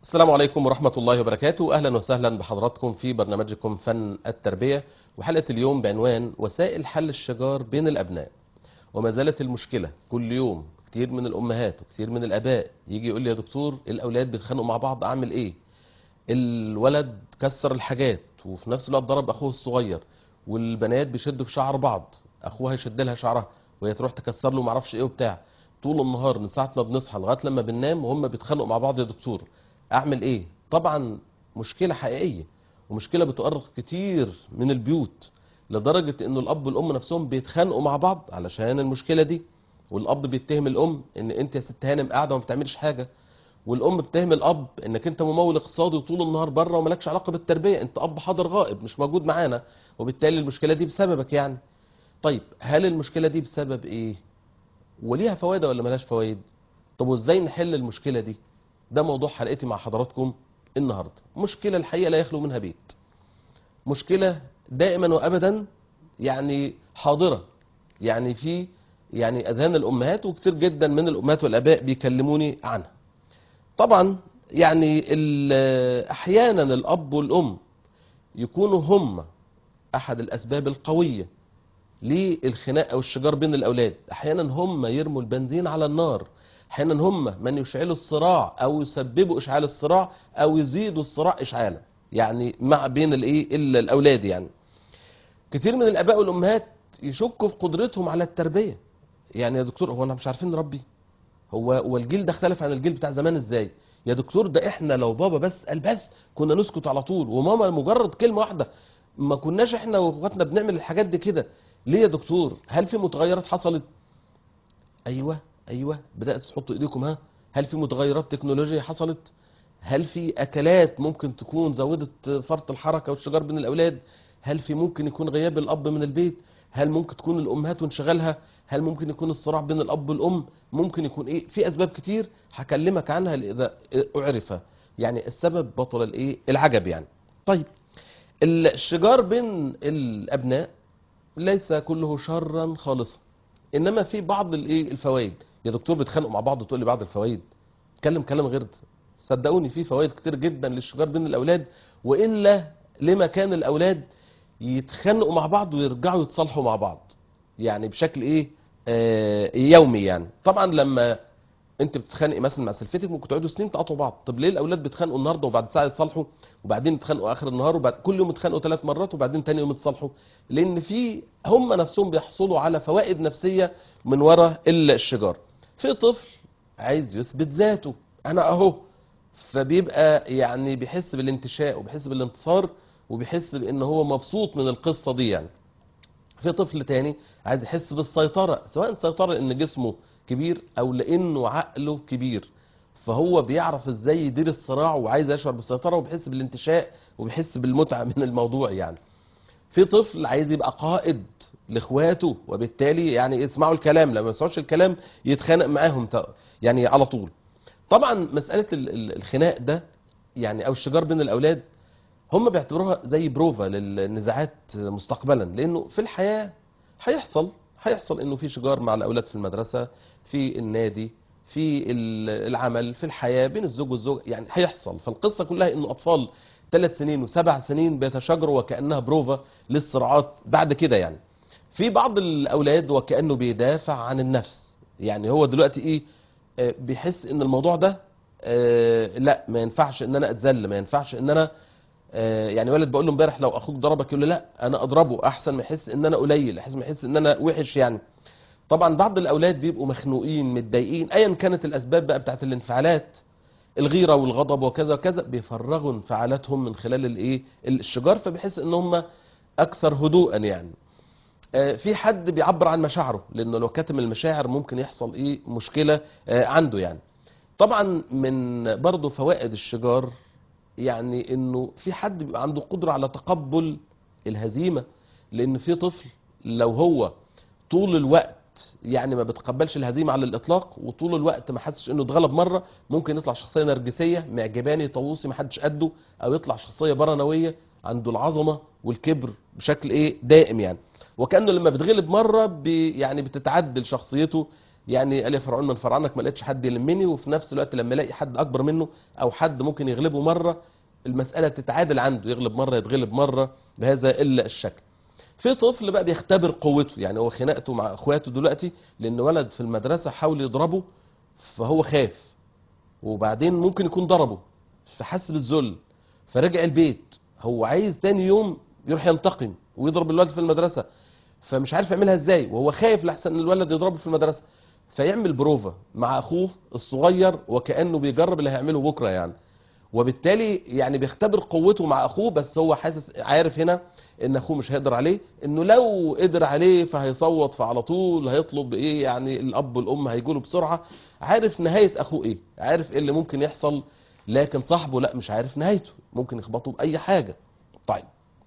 السلام عليكم ورحمة الله وبركاته أهلا وسهلا بحضراتكم في برنامجكم فن التربية وحلقة اليوم بعنوان وسائل حل الشجار بين الأبناء وما زالت المشكلة كل يوم كتير من الأمهات وكتير من الآباء يجي يقول لي يا دكتور الأولاد بيتخانقوا مع بعض أعمل إيه الولد كسر الحاجات وفي نفس الوقت ضرب أخوه الصغير والبنات بيشدوا في شعر بعض أخوها يشد لها شعرها وهي تروح تكسر له معرفش إيه وبتاع طول النهار من ساعة ما بنصحى لغاية لما بننام وهم بيتخانقوا مع بعض يا دكتور اعمل ايه طبعا مشكلة حقيقية ومشكلة بتؤرق كتير من البيوت لدرجة انه الاب والام نفسهم بيتخانقوا مع بعض علشان المشكلة دي والاب بيتهم الام ان انت يا ست هانم قاعدة وما بتعملش حاجة والام بتتهم الاب انك انت ممول اقتصادي وطول النهار بره ومالكش علاقة بالتربية انت اب حاضر غائب مش موجود معانا وبالتالي المشكلة دي بسببك يعني طيب هل المشكلة دي بسبب ايه وليها فوائد ولا ملهاش فوائد طب وازاي نحل المشكلة دي ده موضوع حلقتي مع حضراتكم النهاردة مشكلة الحقيقة لا يخلو منها بيت مشكلة دائما وأبدا يعني حاضرة يعني في يعني أذهان الأمهات وكتير جدا من الأمهات والآباء بيكلموني عنها طبعا يعني أحيانا الأب والأم يكونوا هم أحد الأسباب القوية للخناق أو الشجار بين الأولاد أحيانا هم يرموا البنزين على النار احيانا هم من يشعلوا الصراع او يسببوا اشعال الصراع او يزيدوا الصراع اشعالا يعني مع بين الايه الاولاد يعني كتير من الاباء والامهات يشكوا في قدرتهم على التربيه يعني يا دكتور هو انا مش عارفين نربي هو هو الجيل ده اختلف عن الجيل بتاع زمان ازاي يا دكتور ده احنا لو بابا بس قال بس كنا نسكت على طول وماما مجرد كلمه واحده ما كناش احنا واخواتنا بنعمل الحاجات دي كده ليه يا دكتور هل في متغيرات حصلت ايوه ايوه بدات تحطوا ايديكم ها هل في متغيرات تكنولوجيا حصلت هل في اكلات ممكن تكون زودت فرط الحركه والشجار بين الاولاد هل في ممكن يكون غياب الاب من البيت هل ممكن تكون الامهات وانشغالها هل ممكن يكون الصراع بين الاب والام ممكن يكون ايه في اسباب كتير هكلمك عنها اذا اعرف يعني السبب بطل الايه العجب يعني طيب الشجار بين الابناء ليس كله شرا خالصا انما في بعض الايه الفوائد يا دكتور بيتخانقوا مع بعض وتقول لي بعض الفوائد اتكلم كلام غير ده صدقوني في فوائد كتير جدا للشجار بين الاولاد والا لما كان الاولاد يتخانقوا مع بعض ويرجعوا يتصالحوا مع بعض يعني بشكل ايه آه يومي يعني طبعا لما انت بتتخانقي مثلا مع سلفتك ممكن تقعدوا سنين تقاطعوا بعض طب ليه الاولاد بيتخانقوا النهارده وبعد ساعه يتصالحوا وبعدين يتخانقوا اخر النهار وبعد كل يوم يتخانقوا ثلاث مرات وبعدين تاني يوم يتصالحوا لان في هم نفسهم بيحصلوا على فوائد نفسيه من وراء الشجار في طفل عايز يثبت ذاته انا اهو فبيبقى يعني بيحس بالانتشاء وبيحس بالانتصار وبيحس بان هو مبسوط من القصه دي يعني في طفل تاني عايز يحس بالسيطره سواء السيطره لان جسمه كبير او لانه عقله كبير فهو بيعرف ازاي يدير الصراع وعايز يشعر بالسيطره وبيحس بالانتشاء وبيحس بالمتعه من الموضوع يعني في طفل عايز يبقى قائد لاخواته وبالتالي يعني يسمعوا الكلام لما ما يسمعوش الكلام يتخانق معاهم يعني على طول طبعا مساله الخناق ده يعني او الشجار بين الاولاد هم بيعتبروها زي بروفا للنزاعات مستقبلا لانه في الحياه هيحصل هيحصل انه في شجار مع الاولاد في المدرسه في النادي في العمل في الحياه بين الزوج والزوج يعني هيحصل فالقصه كلها انه اطفال ثلاث سنين وسبع سنين بيتشاجروا وكانها بروفا للصراعات بعد كده يعني في بعض الاولاد وكانه بيدافع عن النفس يعني هو دلوقتي ايه آه بيحس ان الموضوع ده آه لا ما ينفعش ان انا اتذل ما ينفعش ان انا آه يعني ولد بقول له امبارح لو اخوك ضربك يقول له لا انا اضربه احسن ما يحس ان انا قليل احسن ما يحس ان انا وحش يعني طبعا بعض الاولاد بيبقوا مخنوقين متضايقين ايا كانت الاسباب بقى بتاعت الانفعالات الغيره والغضب وكذا وكذا بيفرغوا انفعالاتهم من خلال الايه الشجار فبيحس ان هم اكثر هدوءا يعني في حد بيعبر عن مشاعره لانه لو كاتم المشاعر ممكن يحصل ايه مشكله عنده يعني طبعا من برضه فوائد الشجار يعني انه في حد بيبقى عنده قدره على تقبل الهزيمه لان في طفل لو هو طول الوقت يعني ما بتقبلش الهزيمه على الاطلاق وطول الوقت ما حسش انه اتغلب مره ممكن يطلع شخصيه نرجسيه معجباني طاووسي ما حدش قده او يطلع شخصيه برنويه عنده العظمه والكبر بشكل ايه دائم يعني وكانه لما بتغلب مره بي يعني بتتعدل شخصيته يعني قال يا فرعون من فرعنك ما لقيتش حد يلمني وفي نفس الوقت لما يلاقي حد اكبر منه او حد ممكن يغلبه مره المساله تتعادل عنده يغلب مره يتغلب مره بهذا الا الشكل في طفل بقى بيختبر قوته يعني هو خناقته مع اخواته دلوقتي لان ولد في المدرسه حاول يضربه فهو خاف وبعدين ممكن يكون ضربه فحس بالذل فرجع البيت هو عايز تاني يوم يروح ينتقم ويضرب الولد في المدرسه فمش عارف يعملها ازاي وهو خايف لحسن الولد يضربه في المدرسه فيعمل بروفا مع اخوه الصغير وكانه بيجرب اللي هيعمله بكره يعني وبالتالي يعني بيختبر قوته مع اخوه بس هو حاسس عارف هنا ان اخوه مش هيقدر عليه انه لو قدر عليه فهيصوت فعلى طول هيطلب ايه يعني الاب والام هيجوا بسرعه عارف نهايه اخوه ايه عارف ايه اللي ممكن يحصل لكن صاحبه لا مش عارف نهايته ممكن يخبطه باي حاجه طيب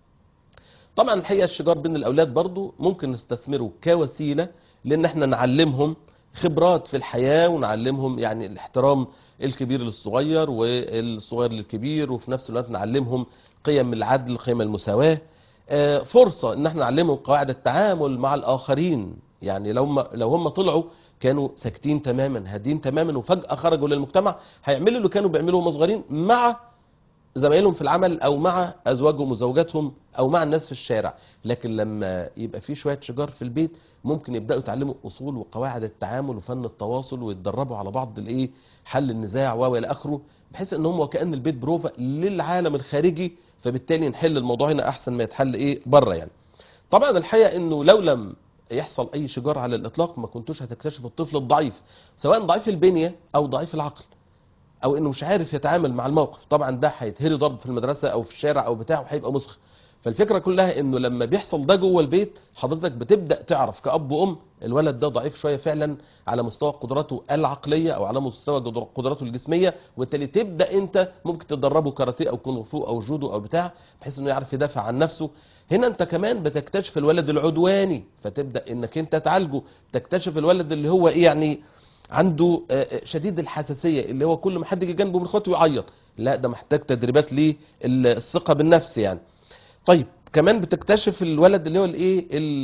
طبعا الحقيقه الشجار بين الاولاد برضو ممكن نستثمره كوسيله لان احنا نعلمهم خبرات في الحياه ونعلمهم يعني الاحترام الكبير للصغير والصغير للكبير وفي نفس الوقت نعلمهم قيم العدل قيم المساواه آه، فرصه ان احنا نعلمهم قواعد التعامل مع الاخرين يعني لو ما لو هم طلعوا كانوا ساكتين تماما هادين تماما وفجاه خرجوا للمجتمع هيعملوا اللي كانوا بيعملوه وهم صغيرين مع زمايلهم في العمل او مع ازواجهم وزوجاتهم او مع الناس في الشارع لكن لما يبقى في شويه شجار في البيت ممكن يبداوا يتعلموا اصول وقواعد التعامل وفن التواصل ويتدربوا على بعض الايه حل النزاع و الى اخره بحيث ان هم وكان البيت بروفا للعالم الخارجي فبالتالي نحل الموضوع هنا احسن ما يتحل ايه بره يعني طبعا الحقيقه انه لو لم يحصل اي شجار على الاطلاق ما كنتوش هتكتشفوا الطفل الضعيف سواء ضعيف البنيه او ضعيف العقل او انه مش عارف يتعامل مع الموقف طبعا ده هيتهري ضرب في المدرسه او في الشارع او بتاع وهيبقى مسخ فالفكره كلها انه لما بيحصل ده جوه البيت حضرتك بتبدا تعرف كاب وام الولد ده ضعيف شويه فعلا على مستوى قدراته العقليه او على مستوى جدر- قدراته الجسميه وبالتالي تبدا انت ممكن تدربه كاراتيه او كونغ فو او جودو او بتاع بحيث انه يعرف يدافع عن نفسه هنا انت كمان بتكتشف الولد العدواني فتبدا انك انت تعالجه تكتشف الولد اللي هو ايه يعني عنده آه، آه، شديد الحساسيه اللي هو كل ما حد يجي جنبه من اخواته يعيط لا ده محتاج تدريبات للثقه بالنفس يعني طيب كمان بتكتشف الولد اللي هو الايه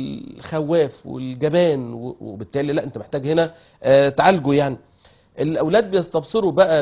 الخواف والجبان و- وبالتالي لا انت محتاج هنا آه، تعالجه يعني الاولاد بيستبصروا بقى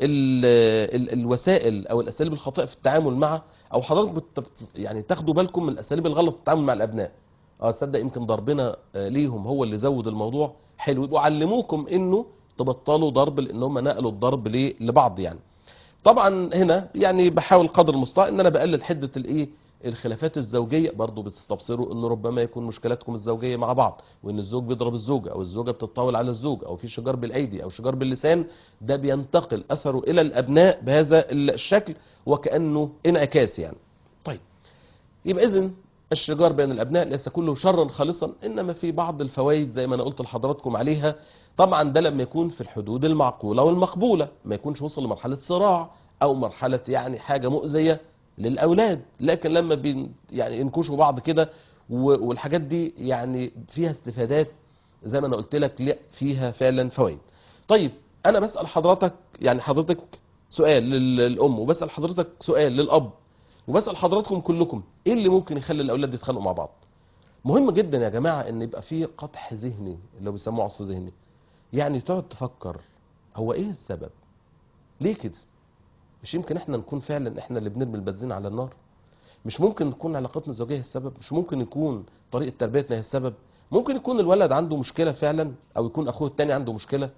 بالوسائل او الاساليب الخاطئه في التعامل مع او حضرتك بت بت- يعني تاخدوا بالكم من الاساليب الغلط في التعامل مع الابناء اه تصدق يمكن ضربنا آه، ليهم هو اللي زود الموضوع حلو يبقوا علموكم انه تبطلوا ضرب لان هم نقلوا الضرب ليه لبعض يعني طبعا هنا يعني بحاول قدر المستطاع ان انا بقلل حده الايه الخلافات الزوجيه برضو بتستبصروا ان ربما يكون مشكلاتكم الزوجيه مع بعض وان الزوج بيضرب الزوجه او الزوجه بتتطاول على الزوج او في شجار بالايدي او شجار باللسان ده بينتقل اثره الى الابناء بهذا الشكل وكانه انعكاس يعني طيب يبقى اذن الشجار بين الابناء ليس كله شرا خالصا انما في بعض الفوائد زي ما انا قلت لحضراتكم عليها طبعا ده لما يكون في الحدود المعقوله والمقبوله ما يكونش وصل لمرحله صراع او مرحله يعني حاجه مؤذيه للاولاد لكن لما بين يعني ينكشوا بعض كده و- والحاجات دي يعني فيها استفادات زي ما انا قلت لك لا فيها فعلا فوائد طيب انا بسال حضرتك يعني حضرتك سؤال لل- للام وبسال حضرتك سؤال للاب وبسال حضراتكم كلكم ايه اللي ممكن يخلي الاولاد يتخانقوا مع بعض مهم جدا يا جماعه ان يبقى في قدح ذهني اللي هو بيسموه عصف ذهني يعني تقعد تفكر هو ايه السبب ليه كده مش يمكن احنا نكون فعلا احنا اللي بنرمي البنزين على النار مش ممكن تكون علاقتنا الزوجيه هي السبب مش ممكن يكون طريقه تربيتنا هي السبب ممكن يكون الولد عنده مشكله فعلا او يكون اخوه التاني عنده مشكله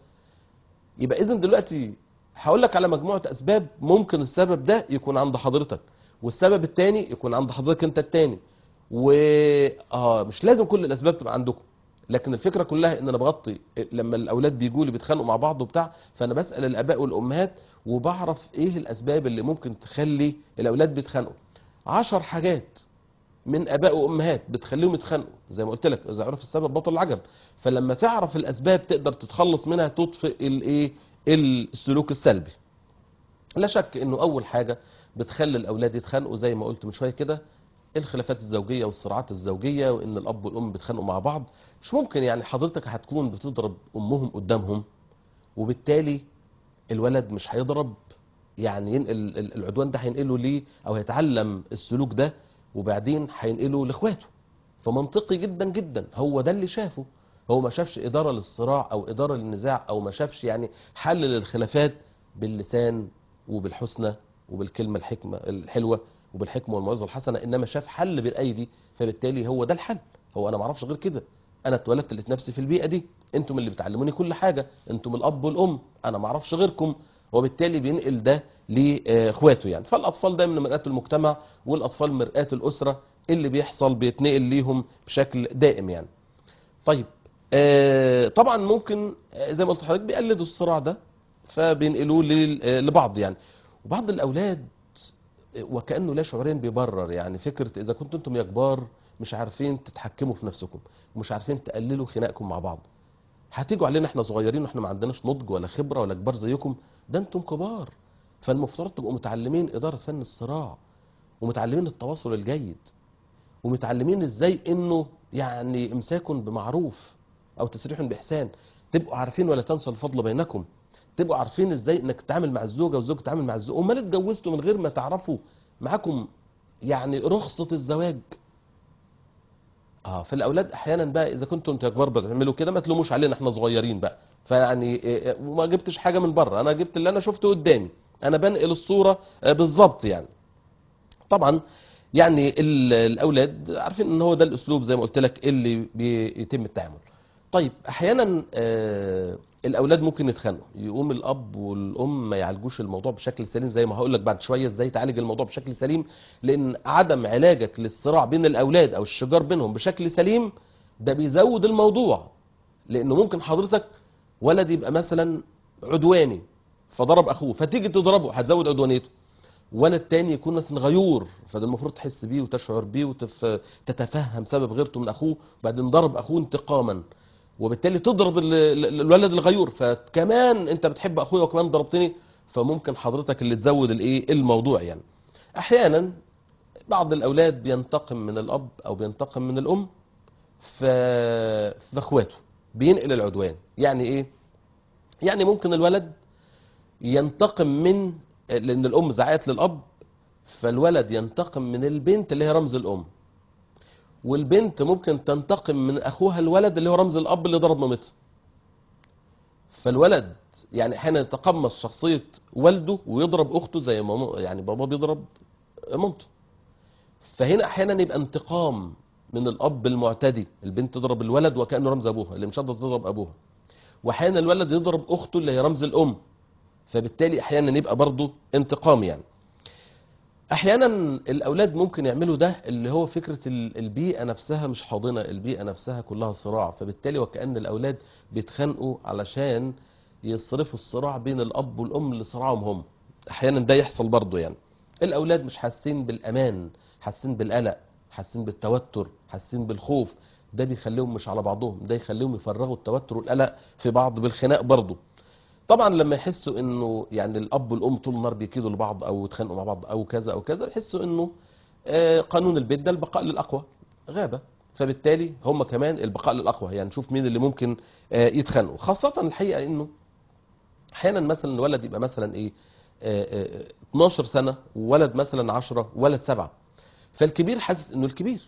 يبقى اذا دلوقتي هقول لك على مجموعه اسباب ممكن السبب ده يكون عند حضرتك والسبب التاني يكون عند حضرتك انت التاني و اه مش لازم كل الاسباب تبقى عندكم لكن الفكره كلها ان انا بغطي لما الاولاد بيجوا لي بيتخانقوا مع بعض وبتاع فانا بسال الاباء والامهات وبعرف ايه الاسباب اللي ممكن تخلي الاولاد بيتخانقوا عشر حاجات من اباء وامهات بتخليهم يتخانقوا زي ما قلت لك اذا عرف السبب بطل العجب فلما تعرف الاسباب تقدر تتخلص منها تطفئ الايه السلوك السلبي لا شك انه اول حاجه بتخلي الاولاد يتخانقوا زي ما قلت من شويه كده الخلافات الزوجيه والصراعات الزوجيه وان الاب والام بيتخانقوا مع بعض مش ممكن يعني حضرتك هتكون بتضرب امهم قدامهم وبالتالي الولد مش هيضرب يعني ينقل ال- العدوان ده هينقله ليه او هيتعلم السلوك ده وبعدين هينقله لاخواته فمنطقي جدا جدا هو ده اللي شافه هو ما شافش اداره للصراع او اداره للنزاع او ما شافش يعني حل للخلافات باللسان وبالحسنى وبالكلمه الحكمه الحلوه وبالحكمه والموعظه الحسنه انما شاف حل بالايدي فبالتالي هو ده الحل هو انا ما اعرفش غير كده انا اتولدت لقيت نفسي في البيئه دي انتم اللي بتعلموني كل حاجه انتم الاب والام انا ما اعرفش غيركم وبالتالي بينقل ده لاخواته يعني فالاطفال دايما مرآة المجتمع والاطفال مرآة الاسره اللي بيحصل بيتنقل ليهم بشكل دائم يعني طيب آه، طبعا ممكن آه، زي ما قلت لحضرتك بيقلدوا الصراع ده فبينقلوه لل- آه، لبعض يعني وبعض الاولاد آه، وكانه لا شعوريا بيبرر يعني فكره اذا كنتوا انتم يا كبار مش عارفين تتحكموا في نفسكم ومش عارفين تقللوا خناقكم مع بعض هتيجوا علينا احنا صغيرين واحنا ما عندناش نضج ولا خبره ولا كبار زيكم ده انتم كبار فالمفترض تبقوا متعلمين اداره فن الصراع ومتعلمين التواصل الجيد ومتعلمين ازاي انه يعني امساك بمعروف او تسريح باحسان تبقوا عارفين ولا تنسوا الفضل بينكم تبقوا عارفين ازاي انك تتعامل مع الزوجه والزوج تتعامل مع الزوج امال اتجوزتوا من غير ما تعرفوا معاكم يعني رخصه الزواج اه فالاولاد احيانا بقى اذا كنتوا انتوا يا كبار بتعملوا كده ما تلوموش علينا احنا صغيرين بقى فيعني إيه، إيه، وما جبتش حاجه من بره انا جبت اللي انا شفته قدامي انا بنقل الصوره آه، بالظبط يعني طبعا يعني ال- الاولاد عارفين ان هو ده الاسلوب زي ما قلت لك اللي بيتم التعامل طيب احيانا آه، الاولاد ممكن يتخانقوا يقوم الاب والام ما يعالجوش الموضوع بشكل سليم زي ما هقول لك بعد شويه ازاي تعالج الموضوع بشكل سليم لان عدم علاجك للصراع بين الاولاد او الشجار بينهم بشكل سليم ده بيزود الموضوع لانه ممكن حضرتك ولد يبقى مثلا عدواني فضرب اخوه فتيجي تضربه هتزود عدوانيته ولد تاني يكون مثلا غيور فده المفروض تحس بيه وتشعر بيه وتتفهم سبب غيرته من اخوه وبعدين ضرب اخوه انتقاما وبالتالي تضرب ال- ال- الولد الغيور فكمان انت بتحب اخويا وكمان ضربتني فممكن حضرتك اللي تزود الايه الموضوع يعني احيانا بعض الاولاد بينتقم من الاب او بينتقم من الام ف في اخواته بينقل العدوان يعني ايه يعني ممكن الولد ينتقم من لان الام زعقت للاب فالولد ينتقم من البنت اللي هي رمز الام والبنت ممكن تنتقم من اخوها الولد اللي هو رمز الاب اللي ضرب مامتها فالولد يعني احيانا يتقمص شخصيه والده ويضرب اخته زي ما يعني بابا بيضرب مامته فهنا احيانا يبقى انتقام من الاب المعتدي البنت تضرب الولد وكانه رمز ابوها اللي مش قادره تضرب ابوها واحيانا الولد يضرب اخته اللي هي رمز الام فبالتالي احيانا يبقى برضه انتقام يعني احيانا الاولاد ممكن يعملوا ده اللي هو فكره ال- البيئه نفسها مش حاضنه البيئه نفسها كلها صراع فبالتالي وكأن الاولاد بيتخانقوا علشان يصرفوا الصراع بين الاب والام لصراعهم هم احيانا ده يحصل برضه يعني الاولاد مش حاسين بالامان حاسين بالقلق حاسين بالتوتر حاسين بالخوف ده بيخليهم مش على بعضهم ده يخليهم يفرغوا التوتر والقلق في بعض بالخناق برضه طبعا لما يحسوا انه يعني الاب والام طول النهار بيكيدوا لبعض او يتخانقوا مع بعض او كذا او كذا يحسوا انه آه، قانون البيت ده البقاء للاقوى غابه فبالتالي هم كمان البقاء للاقوى يعني نشوف مين اللي ممكن آه، يتخانقوا خاصه الحقيقه انه احيانا مثلا الولد يبقى مثلا ايه آه، آه، 12 سنه وولد مثلا 10 ولد سبعة فالكبير حاسس انه الكبير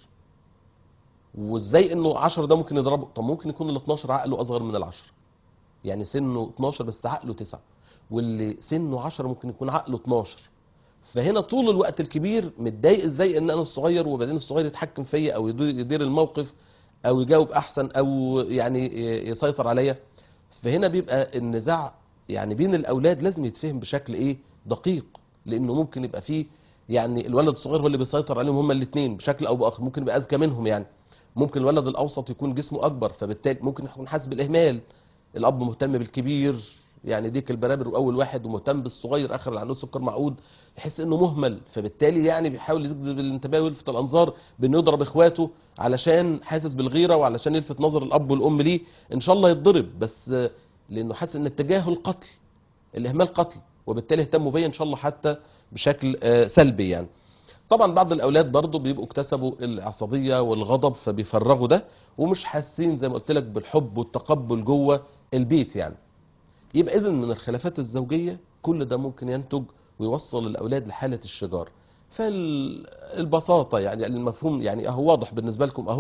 وازاي انه 10 ده ممكن يضربه طب ممكن يكون ال 12 عقله اصغر من العشر يعني سنه 12 بس عقله 9 واللي سنه 10 ممكن يكون عقله 12 فهنا طول الوقت الكبير متضايق ازاي ان انا الصغير وبعدين الصغير يتحكم فيا او يدير يدير الموقف او يجاوب احسن او يعني يسيطر عليا فهنا بيبقى النزاع يعني بين الاولاد لازم يتفهم بشكل ايه دقيق لانه ممكن يبقى فيه يعني الولد الصغير هو اللي بيسيطر عليهم هما الاثنين بشكل او باخر ممكن يبقى اذكى منهم يعني ممكن الولد الاوسط يكون جسمه اكبر فبالتالي ممكن يكون حاسس بالاهمال الاب مهتم بالكبير يعني ديك البرابر اول واحد ومهتم بالصغير اخر اللي عنده سكر معقود يحس انه مهمل فبالتالي يعني بيحاول يجذب الانتباه ويلفت الانظار بانه يضرب اخواته علشان حاسس بالغيره وعلشان يلفت نظر الاب والام ليه ان شاء الله يتضرب بس آه، لانه حاسس ان التجاهل قتل الاهمال قتل وبالتالي اهتموا بيا ان شاء الله حتى بشكل آه، سلبي يعني طبعا بعض الاولاد برضو بيبقوا اكتسبوا العصبيه والغضب فبيفرغوا ده ومش حاسين زي ما قلت لك بالحب والتقبل جوه البيت يعني يبقى اذا من الخلافات الزوجيه كل ده ممكن ينتج ويوصل الاولاد لحاله الشجار فالبساطه يعني المفهوم يعني اهو واضح بالنسبه لكم اهو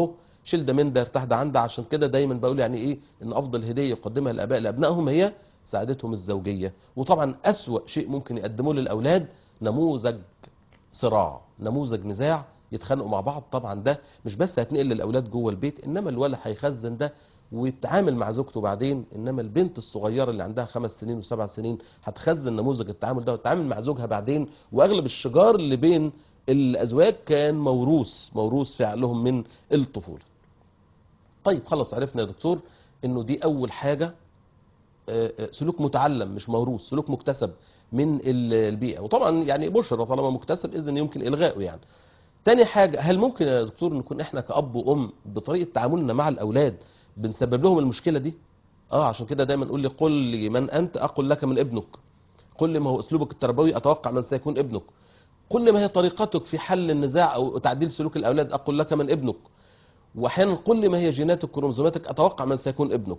شيل ده من ده ارتاح ده عن ده عشان كده دايما بقول يعني ايه ان افضل هديه يقدمها الاباء لابنائهم هي سعادتهم الزوجيه وطبعا اسوا شيء ممكن يقدموه للاولاد نموذج صراع نموذج نزاع يتخانقوا مع بعض طبعا ده مش بس هتنقل للاولاد جوه البيت انما الولد هيخزن ده ويتعامل مع زوجته بعدين انما البنت الصغيره اللي عندها خمس سنين وسبع سنين هتخزن نموذج التعامل ده وتتعامل مع زوجها بعدين واغلب الشجار اللي بين الازواج كان موروث موروث في عقلهم من الطفوله طيب خلاص عرفنا يا دكتور انه دي اول حاجه آه، آه، سلوك متعلم مش موروث سلوك مكتسب من ال- البيئه وطبعا يعني بشرى طالما مكتسب اذا يمكن الغائه يعني تاني حاجه هل ممكن يا دكتور نكون احنا كاب وام بطريقه تعاملنا مع الاولاد بنسبب لهم المشكله دي اه عشان كده دايما نقول لي قل لي من انت اقول لك من ابنك قل لي ما هو اسلوبك التربوي اتوقع من سيكون ابنك قل لي ما هي طريقتك في حل النزاع او تعديل سلوك الاولاد اقول لك من ابنك واحيانا قل لي ما هي جيناتك كروموزوماتك اتوقع من سيكون ابنك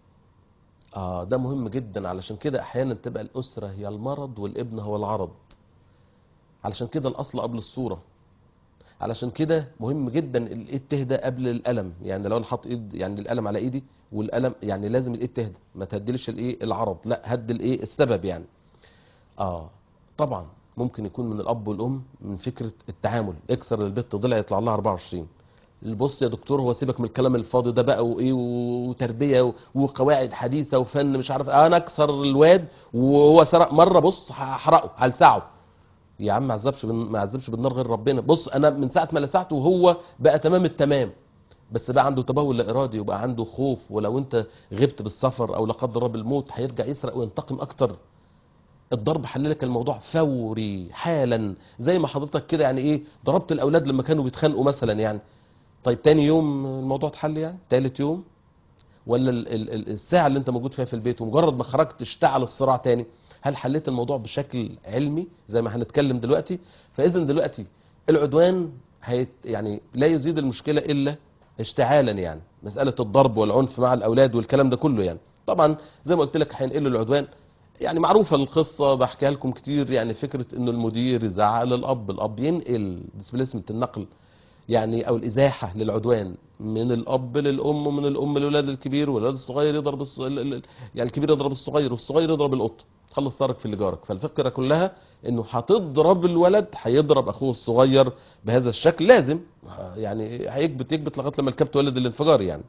اه ده مهم جدا علشان كده احيانا تبقى الاسره هي المرض والابن هو العرض علشان كده الاصل قبل الصوره علشان كده مهم جدا الايد تهدى قبل الالم يعني لو انا حاطط ايد يعني الالم على ايدي والالم يعني لازم الايد تهدى ما تهدلش الايه العرض لا هد الايه السبب يعني اه طبعا ممكن يكون من الاب والام من فكره التعامل اكسر البت ضلع يطلع لها 24 بص يا دكتور هو سيبك من الكلام الفاضي ده بقى وايه وتربيه و- وقواعد حديثه وفن مش عارف انا اكسر الواد وهو سرق مره بص هحرقه هلسعه يا عم ما عذبش بال- ما عذبش بالنار غير ربنا بص انا من ساعه ما لسعته وهو بقى تمام التمام بس بقى عنده تبول لا ارادي وبقى عنده خوف ولو انت غبت بالسفر او لا قدر الله بالموت هيرجع يسرق وينتقم اكتر الضرب حل لك الموضوع فوري حالا زي ما حضرتك كده يعني ايه ضربت الاولاد لما كانوا بيتخانقوا مثلا يعني طيب تاني يوم الموضوع اتحل يعني تالت يوم ولا ال- ال- ال- الساعه اللي انت موجود فيها في البيت ومجرد ما خرجت اشتعل الصراع تاني هل حليت الموضوع بشكل علمي زي ما هنتكلم دلوقتي فاذا دلوقتي العدوان هيت يعني لا يزيد المشكله الا اشتعالا يعني مساله الضرب والعنف مع الاولاد والكلام ده كله يعني طبعا زي ما قلت لك هينقلوا العدوان يعني معروفه القصه بحكيها لكم كتير يعني فكره انه المدير يزعق للاب الاب ينقل ديسبليسمنت النقل يعني او الازاحه للعدوان من الاب للام ومن الام للولاد الكبير والولاد الصغير يضرب الص... ال- ال- يعني الكبير يضرب الصغير والصغير يضرب القط خلص طارك في اللي جارك فالفكره كلها انه هتضرب الولد هيضرب اخوه الصغير بهذا الشكل لازم يعني هيكبت يكبت لغايه لما الكبت ولد الانفجار يعني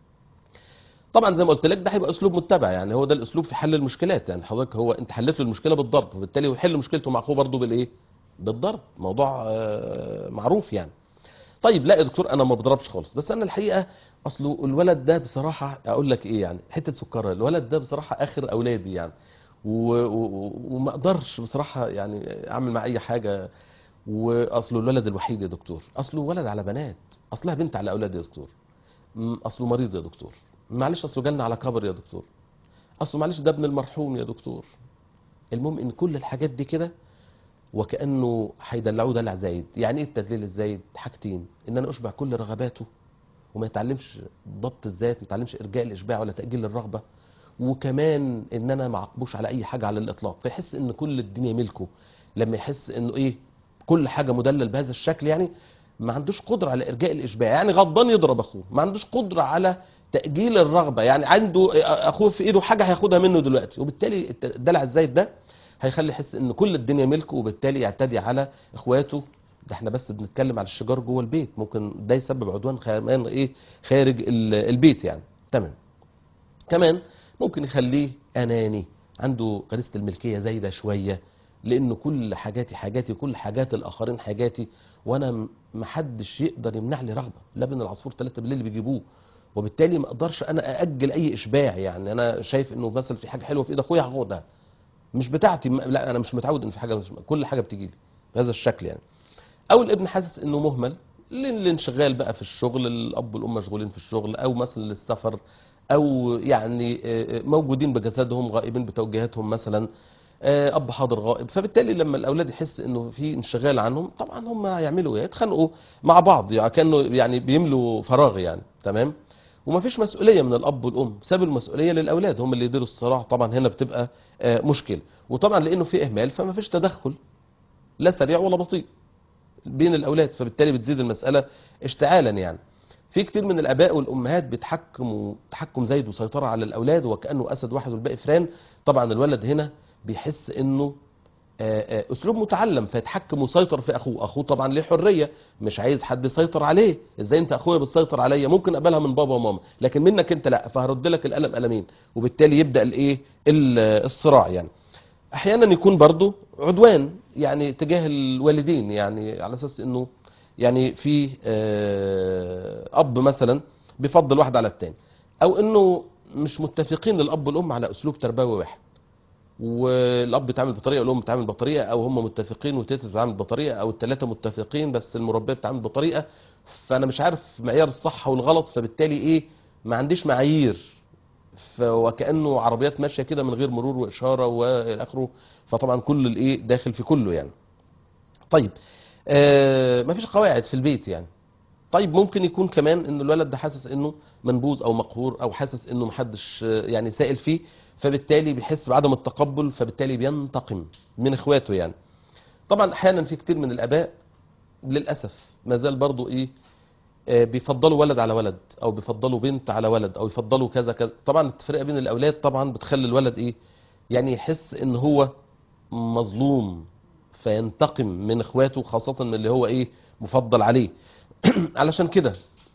طبعا زي ما قلت لك ده هيبقى اسلوب متبع يعني هو ده الاسلوب في حل المشكلات يعني حضرتك هو انت حلت له المشكله بالضرب وبالتالي يحل مشكلته مع اخوه برضه بالايه بالضرب موضوع آه، معروف يعني طيب لا يا دكتور انا ما بضربش خالص بس انا الحقيقه اصله الولد ده بصراحه اقول لك ايه يعني حته سكر الولد ده بصراحه اخر اولادي يعني و- و- وما اقدرش بصراحه يعني اعمل مع اي حاجه واصله الولد الوحيد يا دكتور اصله ولد على بنات اصلها بنت على اولاد يا دكتور م- اصله مريض يا دكتور معلش اصله جالنا على كبر يا دكتور اصله معلش ده ابن المرحوم يا دكتور المهم ان كل الحاجات دي كده وكانه هيدلعوه دلع زايد يعني ايه التدليل الزايد حاجتين ان انا اشبع كل رغباته وما يتعلمش ضبط الذات ما يتعلمش ارجاء الاشباع ولا تاجيل الرغبه وكمان ان انا ما اعاقبوش على اي حاجه على الاطلاق فيحس ان كل الدنيا ملكه لما يحس انه ايه كل حاجه مدلل بهذا الشكل يعني ما عندوش قدره على ارجاء الاشباع يعني غضبان يضرب اخوه ما عندوش قدره على تاجيل الرغبه يعني عنده اخوه في ايده حاجه هياخدها منه دلوقتي وبالتالي الدلع الزايد ده هيخلي يحس ان كل الدنيا ملكه وبالتالي يعتدي على اخواته ده احنا بس بنتكلم على الشجار جوه البيت ممكن ده يسبب عدوان كمان ايه خارج ال- البيت يعني تمام كمان ممكن يخليه اناني عنده غريزه الملكيه زايده شويه لانه كل حاجاتي حاجاتي وكل حاجات الاخرين حاجاتي وانا م- محدش يقدر يمنع لي رغبه لبن العصفور ثلاثة بالليل بيجيبوه وبالتالي ما اقدرش انا ااجل اي اشباع يعني انا شايف انه مثلا في حاجه حلوه في ايد اخويا هاخدها مش بتاعتي م- لا انا مش متعود ان في حاجه مش كل حاجه بتيجي لي بهذا الشكل يعني او الابن حاسس انه مهمل للانشغال بقى في الشغل الاب والام مشغولين في الشغل او مثلا للسفر او يعني آه، آه، موجودين بجسدهم غائبين بتوجيهاتهم مثلا آه، اب حاضر غائب فبالتالي لما الاولاد يحس انه في انشغال عنهم طبعا هم هيعملوا ايه يتخانقوا مع بعض يعني كانه يعني بيملوا فراغ يعني تمام ومفيش مسؤوليه من الاب والام ساب المسؤوليه للاولاد هم اللي يديروا الصراع طبعا هنا بتبقى آه، مشكله وطبعا لانه في اهمال فمفيش تدخل لا سريع ولا بطيء بين الاولاد فبالتالي بتزيد المساله اشتعالا يعني في كتير من الاباء والامهات بيتحكموا تحكم زايد وسيطره على الاولاد وكانه اسد واحد والباقي فران طبعا الولد هنا بيحس انه آه، آه، اسلوب متعلم فيتحكم ويسيطر في اخوه اخوه طبعا ليه حريه مش عايز حد يسيطر عليه ازاي انت اخويا بتسيطر عليا ممكن اقبلها من بابا وماما لكن منك انت لا فهرد لك القلم قلمين وبالتالي يبدا الايه ال- الصراع يعني احيانا يكون برضو عدوان يعني تجاه الوالدين يعني على اساس انه يعني في آه، اب مثلا بيفضل واحد على التاني او انه مش متفقين الاب والام على اسلوب تربوي واحد والاب بيتعامل بطريقه والام بتتعامل بطريقه او هم متفقين والتيتا بتتعامل بطريقه او الثلاثه متفقين بس المربيه بتتعامل بطريقه فانا مش عارف معيار الصح والغلط فبالتالي ايه ما عنديش معايير ف- وكانه عربيات ماشيه كده من غير مرور واشاره والى اخره فطبعا كل الايه داخل في كله يعني طيب آه مفيش قواعد في البيت يعني طيب ممكن يكون كمان ان الولد ده حاسس انه منبوذ او مقهور او حاسس انه محدش آه، يعني سائل فيه فبالتالي بيحس بعدم التقبل فبالتالي بينتقم من اخواته يعني طبعا احيانا في كتير من الاباء للاسف ما زال برضو ايه آه، بيفضلوا ولد على ولد او بيفضلوا بنت على ولد او يفضلوا كذا كذا طبعا التفرقه بين الاولاد طبعا بتخلي الولد ايه يعني يحس ان هو مظلوم فينتقم من اخواته خاصه من اللي هو ايه مفضل عليه علشان كده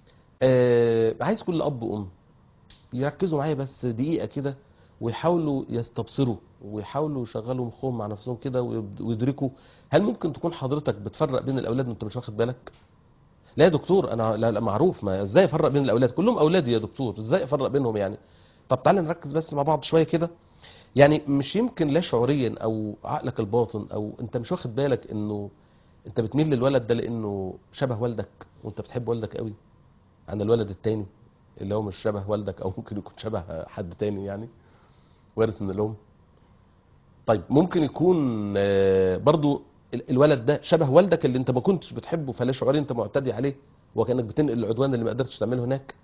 آه عايز كل اب وام يركزوا معايا بس دقيقه كده ويحاولوا يستبصروا ويحاولوا يشغلوا مخهم مع نفسهم كده ويب- ويدركوا هل ممكن تكون حضرتك بتفرق بين الاولاد وانت مش واخد بالك لا يا دكتور انا لا, لا معروف ما ازاي افرق بين الاولاد كلهم اولادي يا دكتور ازاي افرق بينهم يعني طب تعالى نركز بس مع بعض شويه كده يعني مش يمكن لا شعوريا او عقلك الباطن او انت مش واخد بالك انه انت بتميل للولد ده لانه شبه والدك وانت بتحب والدك قوي عن الولد التاني اللي هو مش شبه والدك او ممكن يكون شبه حد تاني يعني وارث من الام طيب ممكن يكون آه، برضو ال- الولد ده شبه والدك اللي انت ما كنتش بتحبه فلا شعوري انت معتدي عليه وكانك بتنقل العدوان اللي ما قدرتش تعمله هناك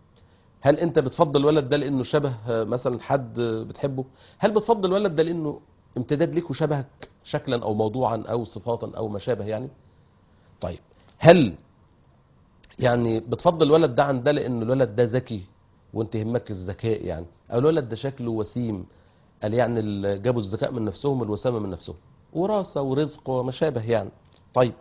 هل انت بتفضل الولد ده لانه شبه آه، مثلا حد آه، بتحبه هل بتفضل الولد ده لانه امتداد ليك وشبهك شكلا او موضوعا او صفاتا او ما شابه يعني طيب هل يعني بتفضل الولد ده عن ده لان الولد ده ذكي وانت يهمك الذكاء يعني او الولد ده شكله وسيم قال يعني ال- جابوا الذكاء من نفسهم والوسامه من نفسهم وراثه ورزق وما شابه يعني طيب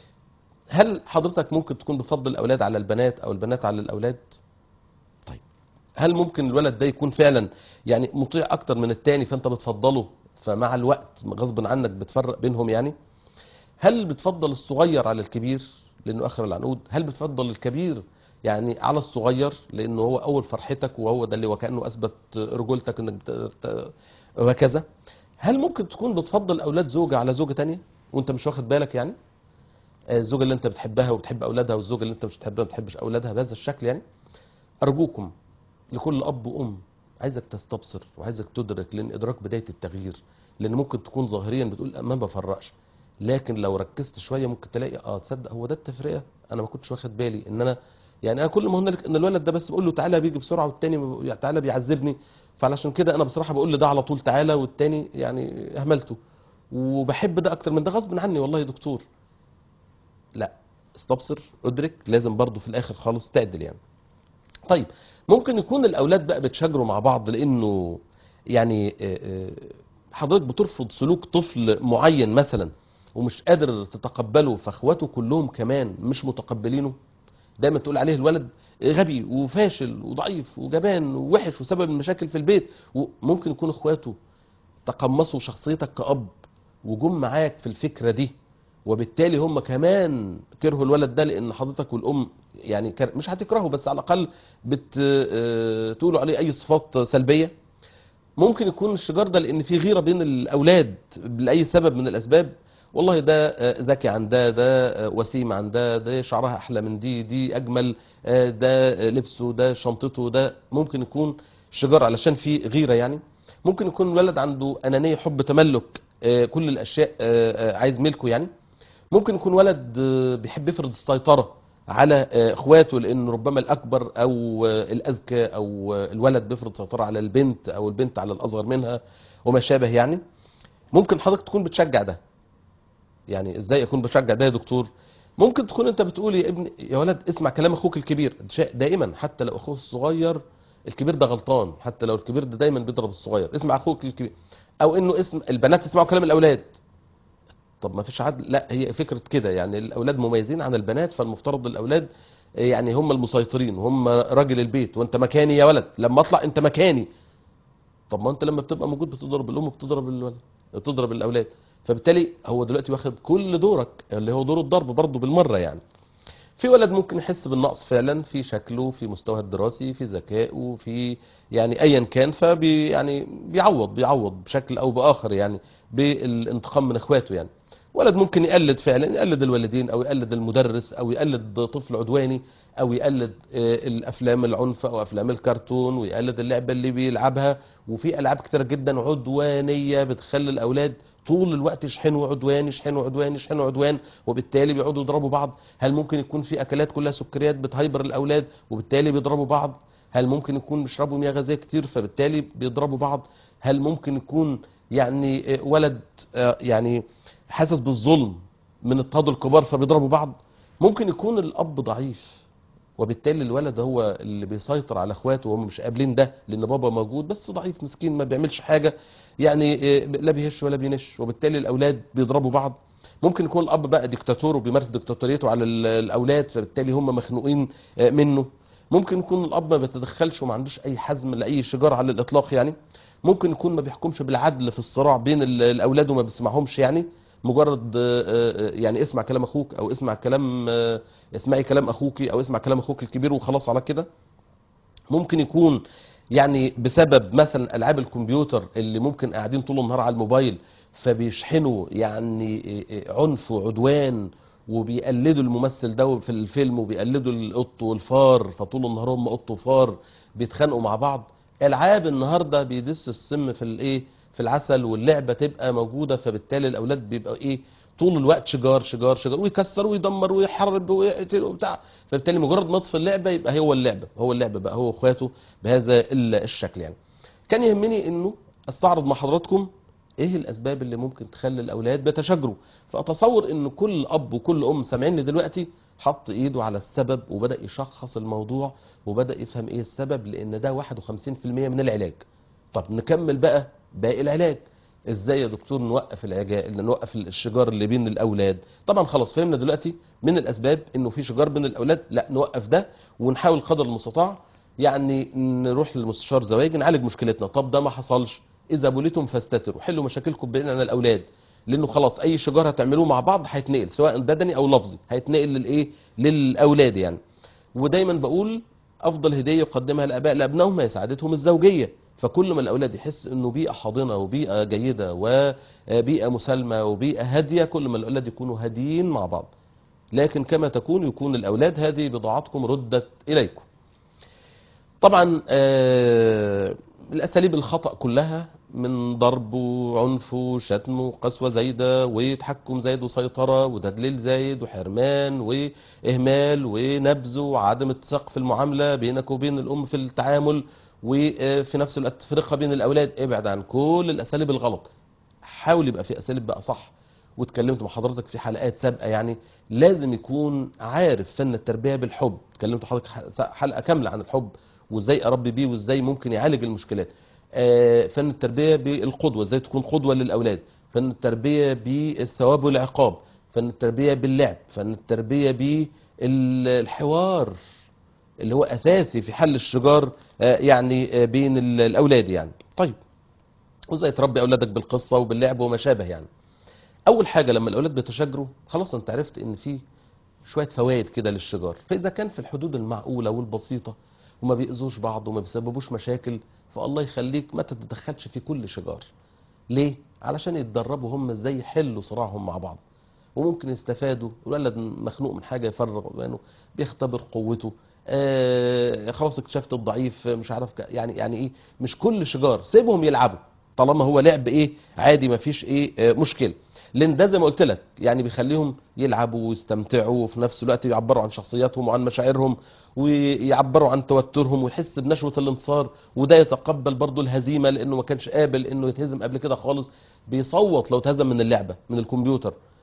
هل حضرتك ممكن تكون بتفضل الاولاد على البنات او البنات على الاولاد طيب هل ممكن الولد ده يكون فعلا يعني مطيع اكتر من التاني فانت بتفضله فمع الوقت غصب عنك بتفرق بينهم يعني هل بتفضل الصغير على الكبير لانه اخر العنقود هل بتفضل الكبير يعني على الصغير لانه هو اول فرحتك وهو ده اللي وكانه اثبت رجولتك انك بت... بت- وهكذا هل ممكن تكون بتفضل اولاد زوجة على زوجة تانية وانت مش واخد بالك يعني آه، الزوجة اللي انت بتحبها وبتحب اولادها والزوجة اللي انت مش بتحبها ما بتحبش اولادها بهذا الشكل يعني ارجوكم لكل اب وام عايزك تستبصر وعايزك تدرك لان ادراك بدايه التغيير لان ممكن تكون ظاهريا بتقول ما بفرقش لكن لو ركزت شويه ممكن تلاقي اه تصدق هو ده التفرقه انا ما كنتش واخد بالي ان انا يعني انا كل ما هنالك ان الولد ده بس بقول له تعالى بيجي بسرعه والتاني ما بي- تعالى بيعذبني فعلشان كده انا بصراحه بقول لده على طول تعالى والتاني يعني اهملته وبحب ده اكتر من ده غصب عني والله يا دكتور لا استبصر ادرك لازم برضو في الاخر خالص تعدل يعني طيب ممكن يكون الاولاد بقى بيتشاجروا مع بعض لانه يعني آه، آه، حضرتك بترفض سلوك طفل معين مثلا ومش قادر تتقبله فاخواته كلهم كمان مش متقبلينه دايما تقول عليه الولد غبي وفاشل وضعيف وجبان ووحش وسبب المشاكل في البيت وممكن يكون اخواته تقمصوا شخصيتك كأب وجم معاك في الفكرة دي وبالتالي هم كمان كرهوا الولد ده لان حضرتك والام يعني كر- مش هتكرهه بس على الاقل بتقولوا عليه اي صفات سلبيه ممكن يكون الشجار ده لان في غيره بين الاولاد لاي سبب من الاسباب والله ده آه، ذكي عن ده ده آه، وسيم عن ده ده شعرها احلى من دي دي اجمل آه، ده آه، لبسه ده شنطته ده ممكن يكون شجار علشان في غيره يعني ممكن يكون الولد عنده انانيه حب تملك آه، كل الاشياء آه، آه، عايز ملكه يعني ممكن يكون ولد آه، بيحب يفرض السيطرة على آه، اخواته لان ربما الاكبر او آه، الاذكى او آه، الولد بيفرض سيطرة على البنت او البنت على الاصغر منها وما شابه يعني ممكن حضرتك تكون بتشجع ده يعني ازاي اكون بشجع ده يا دكتور ممكن تكون انت بتقول يا ابني يا ولد اسمع كلام اخوك الكبير ده شيء دائما حتى لو اخوه الصغير الكبير ده غلطان حتى لو الكبير ده دايما بيضرب الصغير اسمع اخوك الكبير او انه اسم البنات يسمعوا كلام الاولاد طب ما فيش عدل لا هي فكره كده يعني الاولاد مميزين عن البنات فالمفترض الاولاد يعني هم المسيطرين وهم راجل البيت وانت مكاني يا ولد لما اطلع انت مكاني طب ما انت لما بتبقى موجود بتضرب الام بتضرب الولد بتضرب الاولاد فبالتالي هو دلوقتي واخد كل دورك اللي هو دور الضرب برضه بالمره يعني في ولد ممكن يحس بالنقص فعلا في شكله في مستواه الدراسي في ذكائه في يعني ايا كان فبي يعني بيعوض بيعوض بشكل او باخر يعني بالانتقام من اخواته يعني ولد ممكن يقلد فعلا يقلد الوالدين او يقلد المدرس او يقلد طفل عدواني او يقلد آه، الافلام العنف او افلام الكرتون ويقلد اللعبه اللي بيلعبها وفي العاب كتير جدا عدوانيه بتخلي الاولاد طول الوقت يشحنوا عدوان يشحنوا عدوان يشحنوا عدوان وبالتالي بيقعدوا يضربوا بعض هل ممكن يكون في اكلات كلها سكريات بتهيبر الاولاد وبالتالي بيضربوا بعض هل ممكن يكون بيشربوا مياه غازيه كتير فبالتالي بيضربوا بعض هل ممكن يكون يعني آه، ولد آه، يعني حاسس بالظلم من اضطهاد الكبار فبيضربوا بعض ممكن يكون الاب ضعيف وبالتالي الولد هو اللي بيسيطر على اخواته وهم مش قابلين ده لان بابا موجود بس ضعيف مسكين ما بيعملش حاجه يعني إيه، لا بيهش ولا بينش وبالتالي الاولاد بيضربوا بعض ممكن يكون الاب بقى ديكتاتور وبيمارس ديكتاتوريته على ال- الاولاد فبالتالي هم مخنوقين آه، منه ممكن يكون الاب ما بيتدخلش وما عندوش اي حزم لاي شجار على الاطلاق يعني ممكن يكون ما بيحكمش بالعدل في الصراع بين ال- الاولاد وما بيسمعهمش يعني مجرد آه، آه، يعني اسمع كلام اخوك او اسمع كلام آه، اسمعي كلام اخوك او اسمع كلام اخوك الكبير وخلاص على كده ممكن يكون يعني بسبب مثلا العاب الكمبيوتر اللي ممكن قاعدين طول النهار على الموبايل فبيشحنوا يعني عنف وعدوان وبيقلدوا الممثل ده في الفيلم وبيقلدوا القط والفار فطول النهار هم قط وفار بيتخانقوا مع بعض العاب النهارده بيدس السم في الايه في العسل واللعبه تبقى موجوده فبالتالي الاولاد بيبقى ايه طول الوقت شجار شجار شجار ويكسر ويدمر ويحرب ويقتل وبتاع فبالتالي مجرد ما اطفي اللعبه يبقى هو اللعبه هو اللعبه بقى هو واخواته بهذا ال- الشكل يعني كان يهمني انه استعرض مع حضراتكم ايه الاسباب اللي ممكن تخلي الاولاد بيتشاجروا فاتصور ان كل اب وكل ام سامعيني دلوقتي حط ايده على السبب وبدا يشخص الموضوع وبدا يفهم ايه السبب لان ده 51% من العلاج طب نكمل بقى باقي العلاج ازاي يا دكتور نوقف العجاء نوقف الشجار اللي بين الاولاد طبعا خلاص فهمنا دلوقتي من الاسباب انه في شجار بين الاولاد لا نوقف ده ونحاول قدر المستطاع يعني نروح للمستشار زواج نعالج مشكلتنا طب ده ما حصلش اذا بوليتم فاستتروا حلوا مشاكلكم بين انا الاولاد لانه خلاص اي شجار هتعملوه مع بعض هيتنقل سواء بدني او لفظي هيتنقل للايه للاولاد يعني ودايما بقول افضل هديه يقدمها الاباء لابنائهم هي سعادتهم الزوجيه فكل ما الاولاد يحس انه بيئه حاضنه وبيئه جيده وبيئه مسالمه وبيئه هاديه كل ما الاولاد يكونوا هاديين مع بعض لكن كما تكون يكون الاولاد هذه بضاعتكم ردت اليكم طبعا آه، الاساليب الخطا كلها من ضرب وعنف وشتم وقسوه زايده وتحكم زايد وسيطره وتدليل زايد وحرمان واهمال ونبذ وعدم اتساق في المعامله بينك وبين الام في التعامل وفي نفس الوقت تفرقه بين الاولاد ابعد عن كل الاساليب الغلط حاول يبقى في اساليب بقى صح واتكلمت مع حضرتك في حلقات سابقه يعني لازم يكون عارف فن التربيه بالحب اتكلمت مع حضرتك حلقه كامله عن الحب وازاي اربي بيه وازاي ممكن يعالج المشكلات آه، فن التربيه بالقدوه ازاي تكون قدوه للاولاد فن التربيه بالثواب والعقاب فن التربيه باللعب فن التربيه بالحوار اللي هو اساسي في حل الشجار آه، يعني آه، بين ال- الاولاد يعني طيب وازاي تربي اولادك بالقصه وباللعب وما شابه يعني اول حاجه لما الاولاد بيتشاجروا خلاص انت عرفت ان في شويه فوائد كده للشجار فاذا كان في الحدود المعقوله والبسيطه وما بيأذوش بعض وما بيسببوش مشاكل فالله يخليك ما تتدخلش في كل شجار ليه علشان يتدربوا هم ازاي يحلوا صراعهم مع بعض وممكن يستفادوا الولد مخنوق من حاجه يفرغ بينه بيختبر قوته آه خلاص اكتشفت الضعيف مش عارف ك- يعني يعني ايه مش كل شجار سيبهم يلعبوا طالما هو لعب ايه عادي ما فيش ايه آه مشكله لان ده زي ما قلت لك يعني بيخليهم يلعبوا ويستمتعوا وفي نفس الوقت يعبروا عن شخصياتهم وعن مشاعرهم ويعبروا عن توترهم ويحس بنشوه الانتصار وده يتقبل برضه الهزيمه لانه ما كانش قابل انه يتهزم قبل كده خالص بيصوت لو اتهزم من اللعبه من الكمبيوتر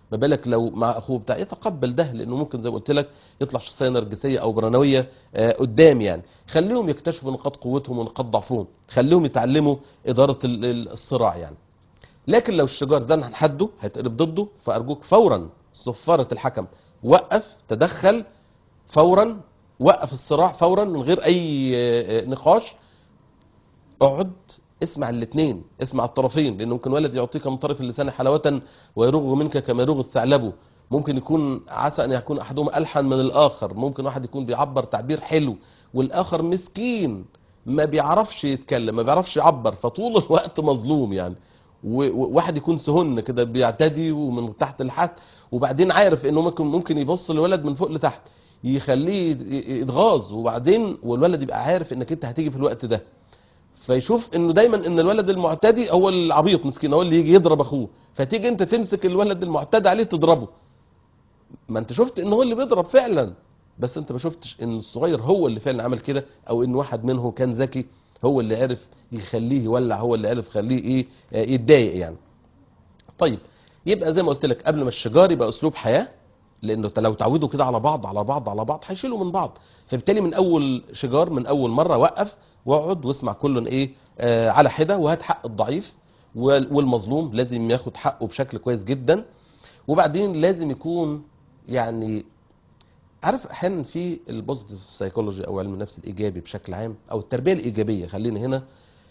ما بالك لو مع اخوه بتاع يتقبل ده لانه ممكن زي ما قلت لك يطلع شخصيه نرجسيه او برانويه آه، قدام يعني خليهم يكتشفوا نقاط قوتهم ونقاط ضعفهم خليهم يتعلموا اداره ال- ال- الصراع يعني لكن لو الشجار زن عن حده هيتقلب ضده فارجوك فورا صفاره الحكم وقف تدخل فورا وقف الصراع فورا من غير اي آه، آه، نقاش اقعد اسمع الاثنين اسمع الطرفين لان ممكن ولد يعطيك من طرف اللسان حلاوه ويروغ منك كما يروغ الثعلب ممكن يكون عسى ان يكون احدهما الحن من الاخر ممكن واحد يكون بيعبر تعبير حلو والاخر مسكين ما بيعرفش يتكلم ما بيعرفش يعبر فطول الوقت مظلوم يعني و- وواحد يكون سهن كده بيعتدي ومن تحت لتحت وبعدين عارف انه ممكن ممكن يبص الولد من فوق لتحت يخليه يت- يتغاظ وبعدين والولد يبقى عارف انك انت هتيجي في الوقت ده فيشوف انه دايما ان الولد المعتدي هو العبيط مسكين هو اللي يجي يضرب اخوه فتيجي انت تمسك الولد المعتدي عليه تضربه ما انت شفت ان هو اللي بيضرب فعلا بس انت ما شفتش ان الصغير هو اللي فعلا عمل كده او ان واحد منهم كان ذكي هو اللي عرف يخليه يولع هو اللي عرف يخليه ايه آه، يتضايق يعني طيب يبقى زي ما قلت لك قبل ما الشجار يبقى اسلوب حياه لانه لو تعودوا كده على بعض على بعض على بعض هيشيلوا من بعض فبالتالي من اول شجار من اول مره وقف واقعد واسمع كل ايه آه على حده وهات حق الضعيف وال- والمظلوم لازم ياخد حقه بشكل كويس جدا وبعدين لازم يكون يعني عارف احيانا في البوزيتيف سايكولوجي او علم النفس الايجابي بشكل عام او التربيه الايجابيه خلينا هنا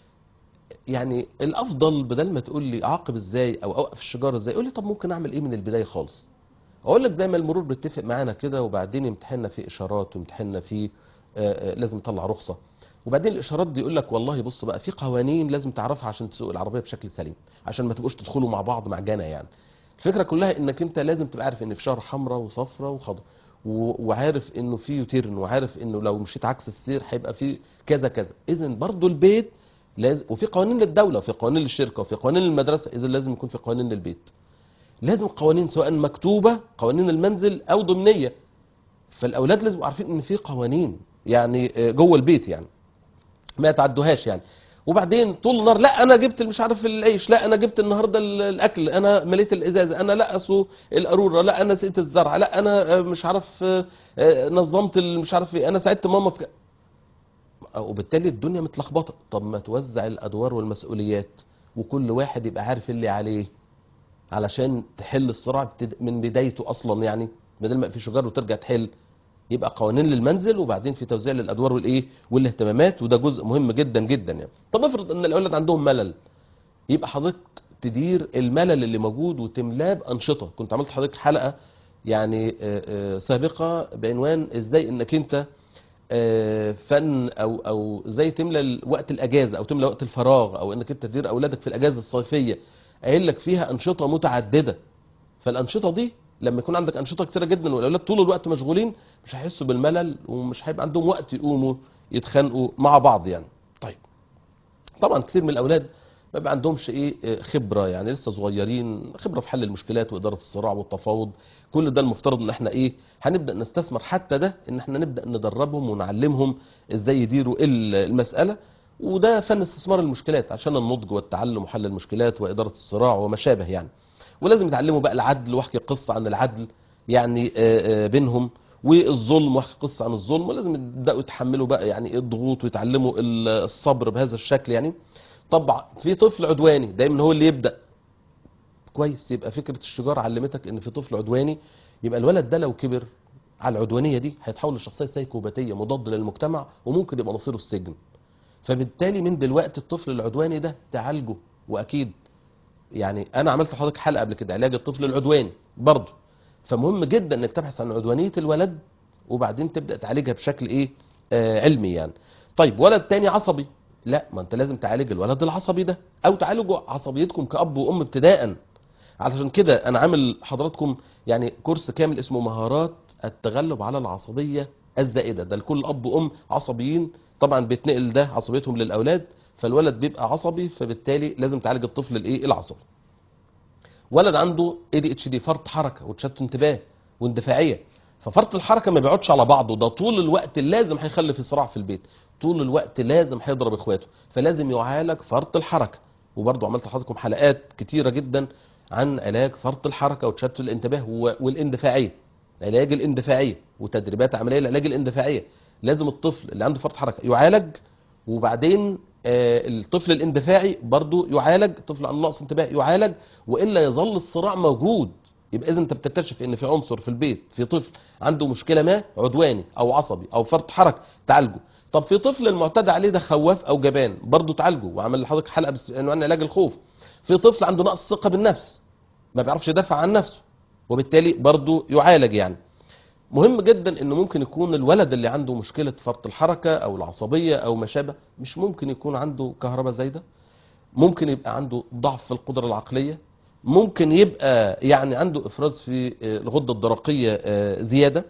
يعني الافضل بدل ما تقول لي اعاقب ازاي او اوقف الشجار ازاي قول لي طب ممكن اعمل ايه من البدايه خالص اقول لك زي ما المرور بيتفق معانا كده وبعدين يمتحننا في اشارات ويمتحننا في آه، آه، لازم يطلع رخصه وبعدين الاشارات دي يقول لك والله بص بقى في قوانين لازم تعرفها عشان تسوق العربيه بشكل سليم عشان ما تبقوش تدخلوا مع بعض معجنه يعني الفكره كلها انك انت لازم تبقى عارف ان في شهر حمراء وصفراء وخضراء و- وعارف انه في يوتيرن وعارف انه لو مشيت عكس السير هيبقى في كذا كذا اذا برضو البيت لازم وفي قوانين للدوله وفي قوانين للشركه وفي قوانين للمدرسه اذا لازم يكون في قوانين للبيت لازم قوانين سواء مكتوبه قوانين المنزل او ضمنيه فالاولاد لازم يبقوا عارفين ان في قوانين يعني آه، جوه البيت يعني ما يتعدوهاش يعني وبعدين طول النهار لا انا جبت مش عارف العيش لا انا جبت النهارده ال- الاكل انا مليت الازازه انا لا اسو القاروره لا انا سقيت الزرع لا انا آه، مش عارف آه، آه، نظمت ال- مش عارف ايه انا ساعدت ماما في ك- وبالتالي الدنيا متلخبطه طب ما توزع الادوار والمسؤوليات وكل واحد يبقى عارف اللي عليه علشان تحل الصراع بتد- من بدايته اصلا يعني بدل ما يبقى في شجار وترجع تحل يبقى قوانين للمنزل وبعدين في توزيع للادوار والايه والاهتمامات وده جزء مهم جدا جدا يعني طب افرض ان الاولاد عندهم ملل يبقى حضرتك تدير الملل اللي موجود وتملاه بانشطه كنت عملت حضرتك حلقه يعني آه، آه، سابقه بعنوان ازاي انك انت آه، فن او او ازاي تملى وقت الاجازه او تملى وقت الفراغ او انك انت تدير اولادك في الاجازه الصيفيه قايل لك فيها انشطه متعدده فالانشطه دي لما يكون عندك انشطه كتيره جدا والاولاد طول الوقت مشغولين مش هيحسوا بالملل ومش هيبقى عندهم وقت يقوموا يتخانقوا مع بعض يعني طيب طبعا كتير من الاولاد ما بيبقى عندهمش ايه آه، خبره يعني لسه صغيرين خبره في حل المشكلات واداره الصراع والتفاوض كل ده المفترض ان احنا ايه هنبدا نستثمر حتى ده ان احنا نبدا ندربهم ونعلمهم ازاي يديروا ال- المساله وده فن استثمار المشكلات عشان النضج والتعلم وحل المشكلات واداره الصراع وما شابه يعني ولازم يتعلموا بقى العدل واحكي قصه عن العدل يعني آه، آه، بينهم والظلم واحكي قصه عن الظلم ولازم يبداوا يتحملوا بقى يعني إيه الضغوط ويتعلموا ال- الصبر بهذا الشكل يعني طبعا في طفل عدواني دايما هو اللي يبدا كويس يبقى فكره الشجار علمتك ان في طفل عدواني يبقى الولد ده لو كبر على العدوانيه دي هيتحول لشخصيه سيكوباتيه مضاد للمجتمع وممكن يبقى مصيره السجن فبالتالي من دلوقتي الطفل العدواني ده تعالجه واكيد يعني انا عملت لحضرتك حلقه قبل كده علاج الطفل العدواني برضه فمهم جدا انك تبحث عن عدوانيه الولد وبعدين تبدا تعالجها بشكل ايه آه علمي يعني طيب ولد تاني عصبي لا ما انت لازم تعالج الولد العصبي ده او تعالجوا عصبيتكم كاب وام ابتداء علشان كده انا عامل حضراتكم يعني كورس كامل اسمه مهارات التغلب على العصبيه الزائده ده لكل اب وام عصبيين طبعا بيتنقل ده عصبيتهم للاولاد فالولد بيبقى عصبي فبالتالي لازم تعالج الطفل الايه العصبي ولد عنده اي دي اتش دي فرط حركه وتشتت انتباه واندفاعيه ففرط الحركه ما بيقعدش على بعضه ده طول الوقت لازم هيخلي في صراع في البيت طول الوقت لازم هيضرب اخواته فلازم يعالج فرط الحركه وبرضه عملت لحضراتكم حلقات كتيره جدا عن علاج فرط الحركه وتشتت الانتباه و- والاندفاعيه علاج الاندفاعيه وتدريبات عمليه للعلاج الاندفاعيه لازم الطفل اللي عنده فرط حركه يعالج وبعدين آه، الطفل الاندفاعي برضو يعالج الطفل عنده نقص انتباه يعالج والا يظل الصراع موجود يبقى اذا انت بتكتشف ان في عنصر في البيت في طفل عنده مشكله ما عدواني او عصبي او فرط حركه تعالجه طب في طفل المعتاد عليه ده خواف او جبان برضه تعالجه وعمل لحضرتك حلقه بس عنوان علاج الخوف في طفل عنده نقص ثقه بالنفس ما بيعرفش يدافع عن نفسه وبالتالي برضه يعالج يعني مهم جدا ان ممكن يكون الولد اللي عنده مشكله فرط الحركه او العصبيه او ما شابه مش ممكن يكون عنده كهرباء زايده ممكن يبقى عنده ضعف في القدره العقليه ممكن يبقى يعني عنده افراز في آه، الغده الدرقيه آه، زياده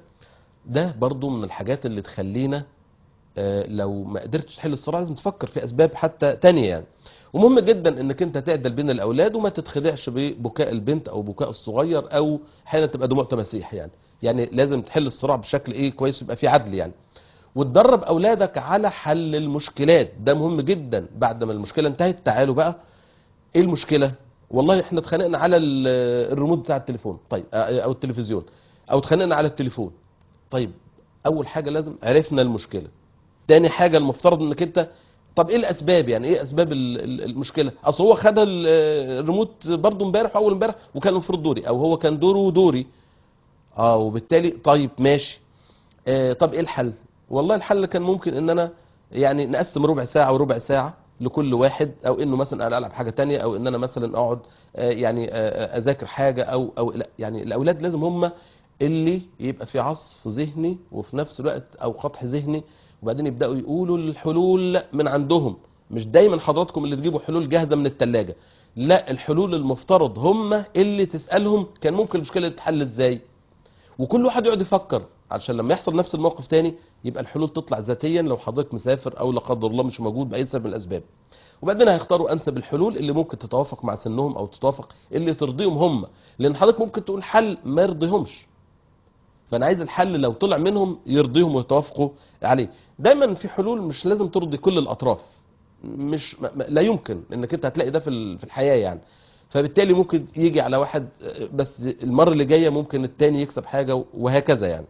ده برضو من الحاجات اللي تخلينا آه، لو ما قدرتش تحل الصراع لازم تفكر في اسباب حتى تانية يعني ومهم جدا انك انت تعدل بين الاولاد وما تتخدعش ببكاء البنت او بكاء الصغير او احيانا تبقى دموع تماسيح يعني يعني لازم تحل الصراع بشكل ايه كويس يبقى في عدل يعني وتدرب اولادك على حل المشكلات ده مهم جدا بعد ما المشكله انتهت تعالوا بقى ايه المشكله والله احنا اتخانقنا على ال- الريموت بتاع التليفون طيب آه، او التلفزيون او اتخانقنا على التليفون طيب اول حاجه لازم عرفنا المشكله تاني حاجه المفترض انك انت طب ايه الاسباب يعني ايه اسباب ال- ال- المشكله اصل هو خد ال- الريموت برضه امبارح اول امبارح وكان المفروض دوري او هو كان دوره ودوري اه وبالتالي طيب ماشي آه طب ايه الحل والله الحل كان ممكن ان انا يعني نقسم ربع ساعه وربع ساعه لكل واحد او انه مثلا انا العب حاجه تانية او ان انا مثلا اقعد آه يعني آه اذاكر حاجه او او لا يعني الاولاد لازم هم اللي يبقى في عصف ذهني وفي نفس الوقت او قطح ذهني وبعدين يبداوا يقولوا الحلول من عندهم مش دايما حضراتكم اللي تجيبوا حلول جاهزه من الثلاجه لا الحلول المفترض هم اللي تسالهم كان ممكن المشكله دي تتحل ازاي وكل واحد يقعد يفكر علشان لما يحصل نفس الموقف تاني يبقى الحلول تطلع ذاتيا لو حضرتك مسافر او لا قدر الله مش موجود باي سبب من الاسباب وبعدين هيختاروا انسب الحلول اللي ممكن تتوافق مع سنهم او تتوافق اللي ترضيهم هم لان حضرتك ممكن تقول حل ما يرضيهمش فانا عايز الحل لو طلع منهم يرضيهم ويتوافقوا عليه دايما في حلول مش لازم ترضي كل الاطراف مش ما ما- لا يمكن انك انت هتلاقي ده في ال- في الحياه يعني فبالتالي ممكن يجي على واحد آه، بس المره اللي جايه ممكن التاني يكسب حاجه وهكذا يعني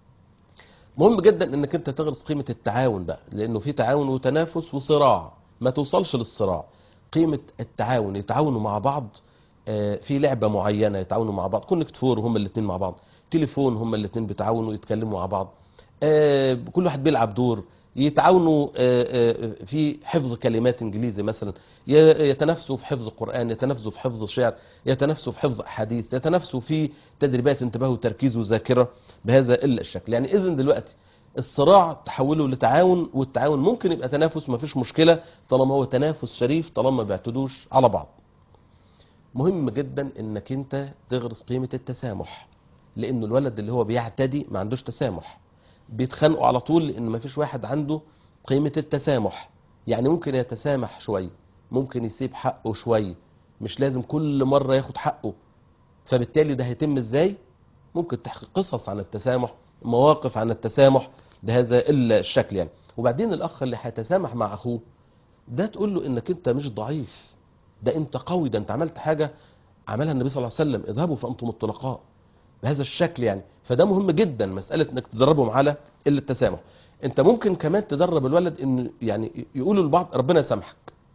مهم جدا انك انت تغرس قيمه التعاون بقى لانه في تعاون وتنافس وصراع ما توصلش للصراع قيمه التعاون يتعاونوا مع بعض آه، في لعبه معينه يتعاونوا مع بعض كونكت فور هما الاثنين مع بعض تليفون هما الاثنين بيتعاونوا يتكلموا مع بعض آه، كل واحد بيلعب دور يتعاونوا آه، آه، في حفظ كلمات انجليزي مثلا ي- يتنافسوا في حفظ قران يتنافسوا في حفظ شعر يتنافسوا في حفظ احاديث يتنافسوا في تدريبات انتباه وتركيز وذاكره بهذا الشكل يعني اذن دلوقتي الصراع تحوله لتعاون والتعاون ممكن يبقى تنافس ما فيش مشكله طالما هو تنافس شريف طالما ما بيعتدوش على بعض مهم جدا انك انت تغرس قيمه التسامح لانه الولد اللي هو بيعتدي ما عندوش تسامح بيتخانقوا على طول لان ما فيش واحد عنده قيمه التسامح يعني ممكن يتسامح شويه ممكن يسيب حقه شويه مش لازم كل مره ياخد حقه فبالتالي ده هيتم ازاي ممكن تحكي قصص عن التسامح مواقف عن التسامح بهذا الشكل يعني وبعدين الاخ اللي هيتسامح مع اخوه ده تقول له انك انت مش ضعيف ده انت قوي ده انت عملت حاجه عملها النبي صلى الله عليه وسلم اذهبوا فانتم الطلقاء بهذا الشكل يعني فده مهم جدا مساله انك تدربهم على التسامح انت ممكن كمان تدرب الولد انه يعني يقولوا لبعض ربنا يسامحك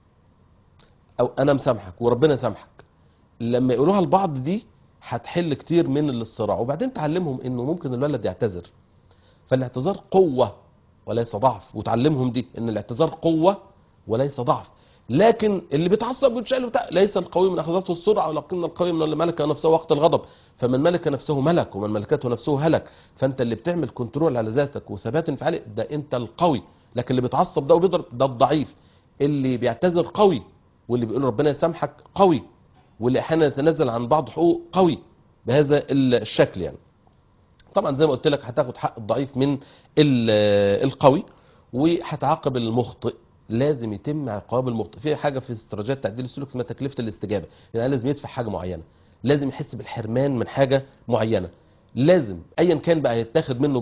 او انا مسامحك وربنا يسامحك لما يقولوها لبعض دي هتحل كتير من الصراع وبعدين تعلمهم انه ممكن الولد يعتذر فالاعتذار قوة وليس ضعف وتعلمهم دي ان الاعتذار قوة وليس ضعف لكن اللي بيتعصب ويتشال وبتاع ليس القوي من اخذته السرعه ولكن القوي من اللي ملك نفسه وقت الغضب فمن ملك نفسه ملك ومن ملكته نفسه هلك فانت اللي بتعمل كنترول على ذاتك وثبات انفعالي ده انت القوي لكن اللي بيتعصب ده وبيضرب ده الضعيف اللي بيعتذر قوي واللي بيقول ربنا يسامحك قوي واللي احيانا يتنازل عن بعض حقوق قوي بهذا الشكل يعني طبعا زي ما قلت لك هتاخد حق الضعيف من ال- القوي وهتعاقب المخطئ لازم يتم عقاب المخطئ في حاجه في استراتيجيات تعديل السلوك اسمها تكلفه الاستجابه يعني لازم يدفع حاجه معينه لازم يحس بالحرمان من حاجه معينه لازم ايا كان بقى يتاخد منه بقى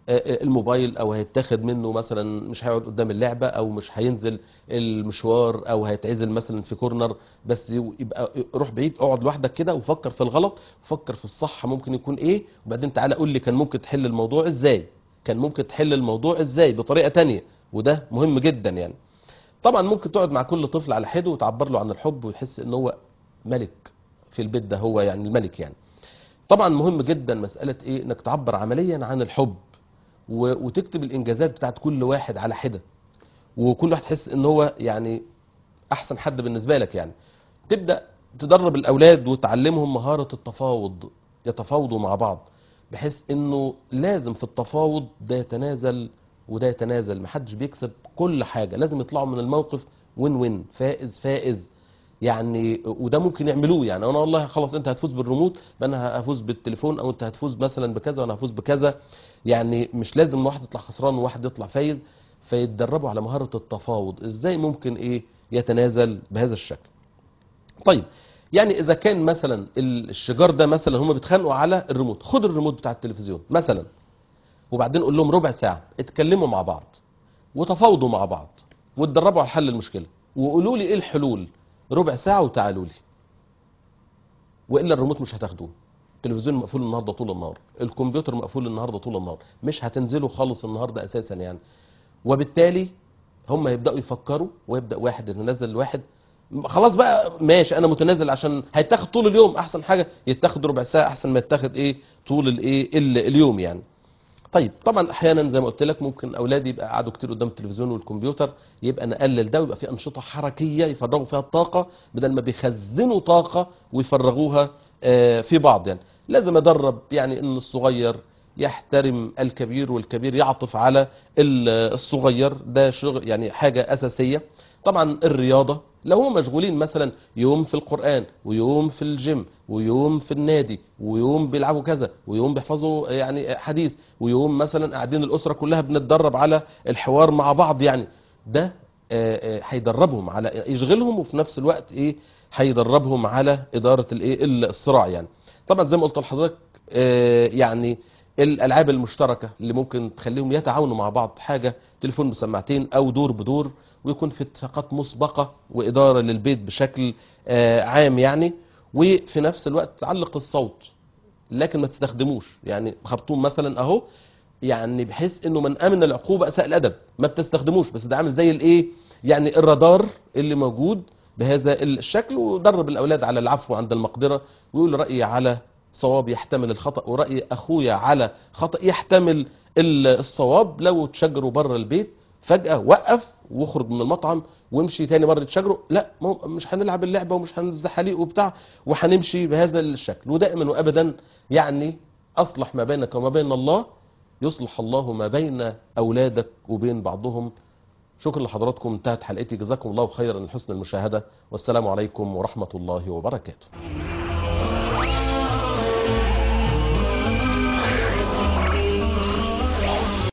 آه، آه، الموبايل او هيتاخد منه مثلا مش هيقعد قدام اللعبه او مش هينزل المشوار او هيتعزل مثلا في كورنر بس يبقى روح بعيد اقعد لوحدك كده وفكر في الغلط وفكر في الصح ممكن يكون ايه وبعدين تعالى قول لي كان ممكن تحل الموضوع ازاي كان ممكن تحل الموضوع ازاي بطريقه تانية وده مهم جدا يعني طبعا ممكن تقعد مع كل طفل على حده وتعبر له عن الحب ويحس ان هو ملك في البيت ده هو يعني الملك يعني طبعا مهم جدا مسألة ايه انك تعبر عمليا عن الحب و- وتكتب الانجازات بتاعت كل واحد على حدة وكل واحد يحس ان هو يعني احسن حد بالنسبة لك يعني تبدأ تدرب الاولاد وتعلمهم مهارة التفاوض يتفاوضوا مع بعض بحيث انه لازم في التفاوض ده يتنازل وده يتنازل محدش بيكسب كل حاجة لازم يطلعوا من الموقف وين وين فائز فائز يعني وده ممكن يعملوه يعني انا والله خلاص انت هتفوز بالريموت يبقى انا هفوز بالتليفون او انت هتفوز مثلا بكذا وانا هفوز بكذا يعني مش لازم واحد يطلع خسران وواحد يطلع فايز فيتدربوا على مهارة التفاوض ازاي ممكن ايه يتنازل بهذا الشكل طيب يعني اذا كان مثلا الشجار ده مثلا هم بيتخانقوا على الريموت خد الريموت بتاع التلفزيون مثلا وبعدين قول لهم ربع ساعة اتكلموا مع بعض وتفاوضوا مع بعض واتدربوا على حل المشكلة وقولوا لي ايه الحلول ربع ساعة وتعالوا لي والا الريموت مش هتاخدوه التلفزيون مقفول النهارده طول النهار الكمبيوتر مقفول النهارده طول النهار مش هتنزلوا خالص النهارده اساسا يعني وبالتالي هم يبداوا يفكروا ويبدا واحد يتنازل واحد خلاص بقى ماشي انا متنازل عشان هيتاخد طول اليوم احسن حاجه يتاخد ربع ساعه احسن ما يتاخد ايه طول الايه ال- اليوم يعني طيب طبعا احيانا زي ما قلت لك ممكن اولادي يبقى قعدوا كتير قدام التلفزيون والكمبيوتر يبقى نقلل ده ويبقى في انشطه حركيه يفرغوا فيها الطاقه بدل ما بيخزنوا طاقه ويفرغوها آه، في بعض يعني لازم ادرب يعني ان الصغير يحترم الكبير والكبير يعطف على ال- الصغير ده شغل يعني حاجه اساسيه طبعا الرياضه لو هم مشغولين مثلا يوم في القرآن ويوم في الجيم ويوم في النادي ويوم بيلعبوا كذا ويوم بيحفظوا يعني حديث ويوم مثلا قاعدين الأسرة كلها بنتدرب على الحوار مع بعض يعني ده آه، آه، هيدربهم على يشغلهم وفي نفس الوقت ايه هيدربهم على إدارة الايه الصراع يعني طبعا زي ما قلت لحضرتك آه، يعني الالعاب المشتركه اللي ممكن تخليهم يتعاونوا مع بعض حاجه تليفون بسماعتين او دور بدور ويكون في اتفاقات مسبقه واداره للبيت بشكل آه، عام يعني وفي نفس الوقت تعلق الصوت لكن ما تستخدموش يعني خرطوم مثلا اهو يعني بحيث انه من امن العقوبه اساء الادب ما بتستخدموش بس ده عامل زي الايه يعني الرادار اللي موجود بهذا الشكل ودرب الاولاد على العفو عند المقدره ويقول رايي على صواب يحتمل الخطا وراي اخويا على خطا يحتمل ال- الصواب لو تشجروا بره البيت فجاه وقف واخرج من المطعم وامشي تاني مره تشجروا لا ما هو مش هنلعب اللعبه ومش هنزحليق وبتاع وهنمشي بهذا الشكل ودائما وابدا يعني اصلح ما بينك وما بين الله يصلح الله ما بين اولادك وبين بعضهم شكرا لحضراتكم انتهت حلقتي جزاكم الله خيرا لحسن المشاهده والسلام عليكم ورحمه الله وبركاته